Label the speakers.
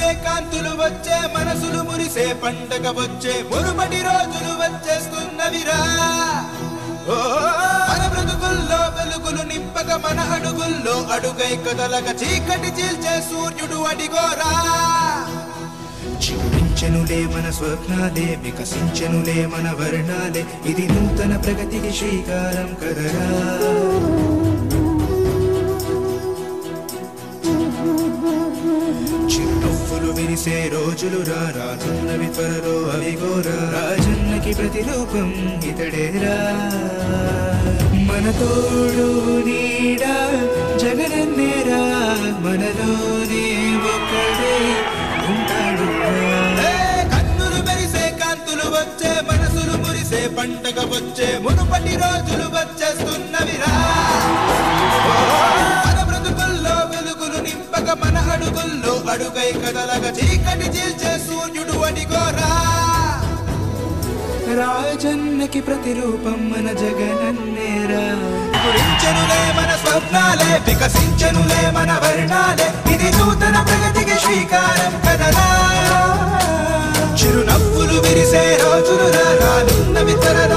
Speaker 1: కాంతులు వచ్చే మనసులు మురిసే పండగ వచ్చే మునుపటి రోజులు వచ్చేస్తున్నవిరా ఓ, మన బ్రతుకుల్లో వెలుగులు నింపక మన అడుగుల్లో అడుగై కదలక చీకటి చీల్చే సూర్యుడు అడిగోరా చిగురించెనులే మన స్వప్నాలే వికసించెనులే మన వర్ణాలే ఇది నూతన ప్రగతికి శ్రీకారం కదరా చిరునవ్వులు విరిసే రోజులు రా రానున్నవి త్వరలో అవిగోరా రాజన్నకి ప్రతిరూపం ఇతడేరా మన తోడు నీడా జగనన్నేరా మనలోనే ఒకడే ఉంటాడు కన్నులు మెరిసే కాంతులు వచ్చే మనసులు మురిసే పండగ వచ్చే మునుపటి రోజులు వచ్చేస్తున్నవిరా మన బ్రతుకుల్లో వెలుగులు నింపక మన అడుగుల్లో అడుగై కదలగ చీకటి చీల్చే సూర్యుడు అడిగోరా రాజన్నకి ప్రతిరూపం మన జగనన్నేరా గురించనులే మన స్వప్నాలే వికసించనులే మన వర్ణాలే ఇది నూతన ప్రగతికి శ్రీకారం కదరా చిరునవ్వులు విరిసే రోజులు రా రానున్నవి త్వరలో